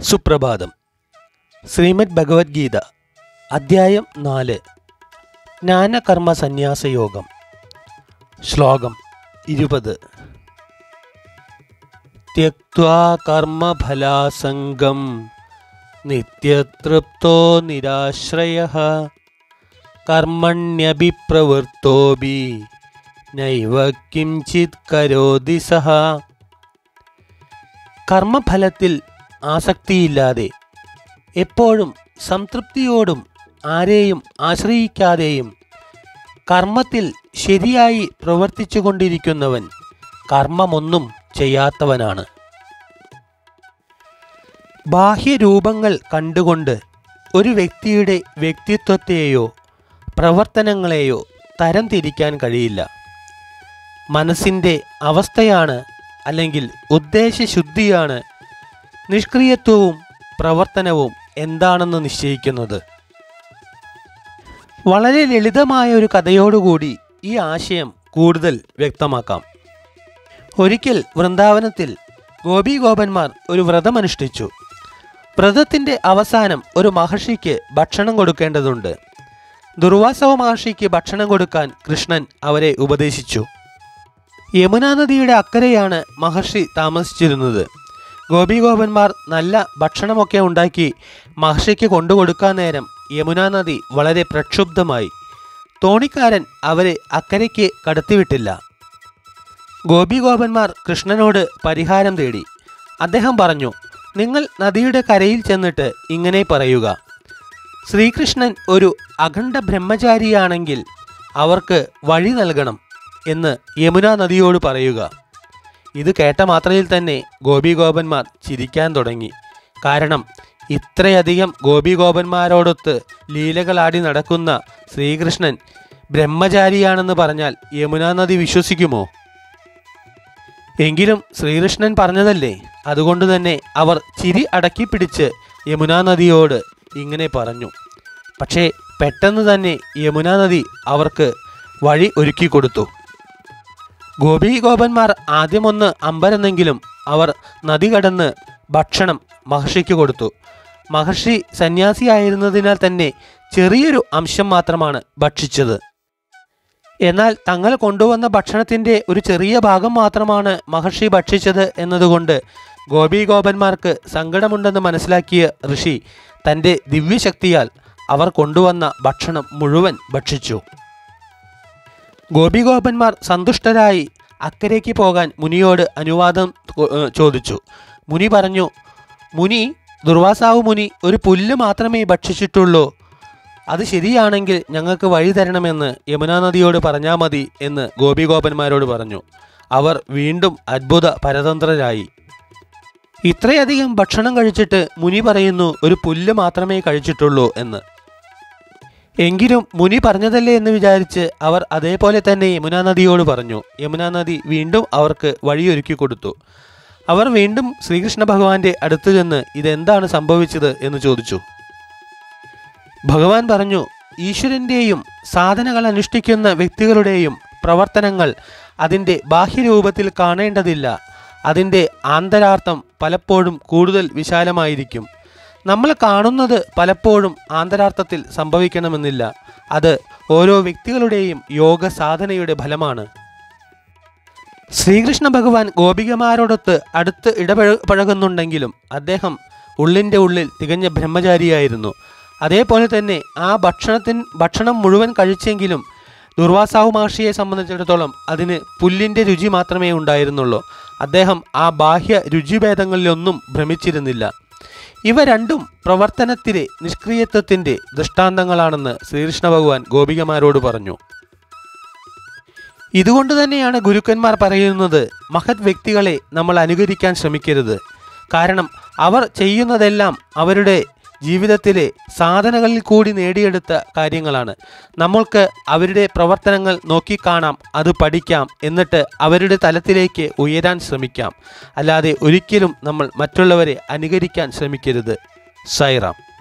സുപ്രഭാതം ശ്രീമദ് ഭഗവത്ഗീത അദ്ധ്യായം നാല് ജ്ഞാനകർമ്മ സന്യാസയോഗം ശ്ലോകം ഇരുപത് ത്യക്വാ കർമ്മഫലാസംഗം നിത്യതൃപ്തോ നിരാശ്രയ കർമ്മണ്യഭിപ്രവൃത്തോബി നൈവ കിഞ്ചിത് കരോതി സഹ കർമ്മഫലത്തിൽ ആസക്തിയില്ലാതെ എപ്പോഴും സംതൃപ്തിയോടും ആരെയും ആശ്രയിക്കാതെയും കർമ്മത്തിൽ ശരിയായി പ്രവർത്തിച്ചുകൊണ്ടിരിക്കുന്നവൻ കർമ്മമൊന്നും ചെയ്യാത്തവനാണ് ബാഹ്യരൂപങ്ങൾ കണ്ടുകൊണ്ട് ഒരു വ്യക്തിയുടെ വ്യക്തിത്വത്തെയോ പ്രവർത്തനങ്ങളെയോ തരംതിരിക്കാൻ കഴിയില്ല മനസ്സിൻ്റെ അവസ്ഥയാണ് അല്ലെങ്കിൽ ഉദ്ദേശശുദ്ധിയാണ് നിഷ്ക്രിയത്വവും പ്രവർത്തനവും എന്താണെന്ന് നിശ്ചയിക്കുന്നത് വളരെ ലളിതമായ ഒരു കഥയോടുകൂടി ഈ ആശയം കൂടുതൽ വ്യക്തമാക്കാം ഒരിക്കൽ വൃന്ദാവനത്തിൽ ഗോപീഗോപന്മാർ ഒരു വ്രതമനുഷ്ഠിച്ചു വ്രതത്തിൻ്റെ അവസാനം ഒരു മഹർഷിക്ക് ഭക്ഷണം കൊടുക്കേണ്ടതുണ്ട് ദുർവാസവ മഹർഷിക്ക് ഭക്ഷണം കൊടുക്കാൻ കൃഷ്ണൻ അവരെ ഉപദേശിച്ചു യമുനാ നദിയുടെ അക്കരെയാണ് മഹർഷി താമസിച്ചിരുന്നത് ഗോപിഗോപന്മാർ നല്ല ഭക്ഷണമൊക്കെ ഉണ്ടാക്കി മഹർഷിക്ക് കൊണ്ടുകൊടുക്കാൻ നേരം യമുനാ നദി വളരെ പ്രക്ഷുബ്ധമായി തോണിക്കാരൻ അവരെ അക്കരയ്ക്ക് കടത്തിവിട്ടില്ല ഗോപിഗോപന്മാർ കൃഷ്ണനോട് പരിഹാരം തേടി അദ്ദേഹം പറഞ്ഞു നിങ്ങൾ നദിയുടെ കരയിൽ ചെന്നിട്ട് ഇങ്ങനെ പറയുക ശ്രീകൃഷ്ണൻ ഒരു അഖണ്ഡ ബ്രഹ്മചാരിയാണെങ്കിൽ അവർക്ക് വഴി നൽകണം എന്ന് യമുനാ നദിയോട് പറയുക ഇത് കേട്ട മാത്രയിൽ തന്നെ ഗോപിഗോപന്മാർ ചിരിക്കാൻ തുടങ്ങി കാരണം ഇത്രയധികം ഗോപിഗോപന്മാരോടൊത്ത് ലീലകളാടി നടക്കുന്ന ശ്രീകൃഷ്ണൻ ബ്രഹ്മചാരിയാണെന്ന് പറഞ്ഞാൽ യമുനാ നദി വിശ്വസിക്കുമോ എങ്കിലും ശ്രീകൃഷ്ണൻ പറഞ്ഞതല്ലേ അതുകൊണ്ട് തന്നെ അവർ ചിരി അടക്കി പിടിച്ച് യമുനാ നദിയോട് ഇങ്ങനെ പറഞ്ഞു പക്ഷേ പെട്ടെന്ന് തന്നെ യമുനാ നദി അവർക്ക് വഴി ഒരുക്കി കൊടുത്തു ഗോപീഗോപന്മാർ ആദ്യമൊന്ന് അമ്പരന്നെങ്കിലും അവർ നദി കടന്ന് ഭക്ഷണം മഹർഷിക്ക് കൊടുത്തു മഹർഷി സന്യാസിയായിരുന്നതിനാൽ തന്നെ ചെറിയൊരു അംശം മാത്രമാണ് ഭക്ഷിച്ചത് എന്നാൽ തങ്ങൾ കൊണ്ടുവന്ന ഭക്ഷണത്തിൻ്റെ ഒരു ചെറിയ ഭാഗം മാത്രമാണ് മഹർഷി ഭക്ഷിച്ചത് എന്നതുകൊണ്ട് ഗോപീഗോപന്മാർക്ക് സങ്കടമുണ്ടെന്ന് മനസ്സിലാക്കിയ ഋഷി തൻ്റെ ദിവ്യശക്തിയാൽ അവർ കൊണ്ടുവന്ന ഭക്ഷണം മുഴുവൻ ഭക്ഷിച്ചു ഗോപിഗോപന്മാർ സന്തുഷ്ടരായി അക്കരയ്ക്ക് പോകാൻ മുനിയോട് അനുവാദം കൊ- ഏ, ചോദിച്ചു മുനി പറഞ്ഞു മുനി ദുർവാസാവ് മുനി ഒരു പുല്ല് മാത്രമേ ഭക്ഷിച്ചിട്ടുള്ളൂ അത് ശരിയാണെങ്കിൽ ഞങ്ങൾക്ക് വഴി തരണമെന്ന് യമുനാ നദിയോട് പറഞ്ഞാൽ മതി എന്ന് ഗോപിഗോപന്മാരോട് പറഞ്ഞു അവർ വീണ്ടും അത്ഭുത പരതന്ത്രരായി ഇത്രയധികം ഭക്ഷണം കഴിച്ചിട്ട് മുനി പറയുന്നു ഒരു പുല്ല് മാത്രമേ കഴിച്ചിട്ടുള്ളൂ എന്ന് എങ്കിലും മുനി പറഞ്ഞതല്ലേ എന്ന് വിചാരിച്ച് അവർ അതേപോലെ തന്നെ യമുനാ നദിയോട് പറഞ്ഞു യമുനാ നദി വീണ്ടും അവർക്ക് വഴിയൊരുക്കി കൊടുത്തു അവർ വീണ്ടും ശ്രീകൃഷ്ണ ഭഗവാന്റെ അടുത്ത് ചെന്ന് ഇതെന്താണ് സംഭവിച്ചത് എന്ന് ചോദിച്ചു ഭഗവാൻ പറഞ്ഞു ഈശ്വരൻ്റെയും സാധനകൾ അനുഷ്ഠിക്കുന്ന വ്യക്തികളുടെയും പ്രവർത്തനങ്ങൾ അതിൻ്റെ ബാഹ്യരൂപത്തിൽ കാണേണ്ടതില്ല അതിൻ്റെ ആന്തരാർത്ഥം പലപ്പോഴും കൂടുതൽ വിശാലമായിരിക്കും നമ്മൾ കാണുന്നത് പലപ്പോഴും ആന്തരാർത്ഥത്തിൽ സംഭവിക്കണമെന്നില്ല അത് ഓരോ വ്യക്തികളുടെയും യോഗ സാധനയുടെ ഫലമാണ് ശ്രീകൃഷ്ണ ഭഗവാൻ ഗോപികമാരോടൊത്ത് അടുത്ത് ഇടപഴകുന്നുണ്ടെങ്കിലും അദ്ദേഹം ഉള്ളിൻ്റെ ഉള്ളിൽ തികഞ്ഞ ബ്രഹ്മചാരിയായിരുന്നു അതേപോലെ തന്നെ ആ ഭക്ഷണത്തിൻ ഭക്ഷണം മുഴുവൻ കഴിച്ചെങ്കിലും ദുർവാസാവ് മഹർഷിയെ സംബന്ധിച്ചിടത്തോളം അതിന് പുല്ലിൻ്റെ രുചി മാത്രമേ ഉണ്ടായിരുന്നുള്ളൂ അദ്ദേഹം ആ ബാഹ്യ രുചിഭേദങ്ങളിലൊന്നും ഭ്രമിച്ചിരുന്നില്ല ഇവ രണ്ടും പ്രവർത്തനത്തിലെ നിഷ്ക്രിയത്വത്തിൻ്റെ ദൃഷ്ടാന്തങ്ങളാണെന്ന് ശ്രീകൃഷ്ണ ഭഗവാൻ ഗോപികമാരോട് പറഞ്ഞു ഇതുകൊണ്ട് തന്നെയാണ് ഗുരുക്കന്മാർ പറയുന്നത് മഹത് വ്യക്തികളെ നമ്മൾ അനുകരിക്കാൻ ശ്രമിക്കരുത് കാരണം അവർ ചെയ്യുന്നതെല്ലാം അവരുടെ ജീവിതത്തിലെ സാധനകളിൽ കൂടി നേടിയെടുത്ത കാര്യങ്ങളാണ് നമ്മൾക്ക് അവരുടെ പ്രവർത്തനങ്ങൾ നോക്കിക്കാണാം അത് പഠിക്കാം എന്നിട്ട് അവരുടെ തലത്തിലേക്ക് ഉയരാൻ ശ്രമിക്കാം അല്ലാതെ ഒരിക്കലും നമ്മൾ മറ്റുള്ളവരെ അനുകരിക്കാൻ ശ്രമിക്കരുത് സൈറാം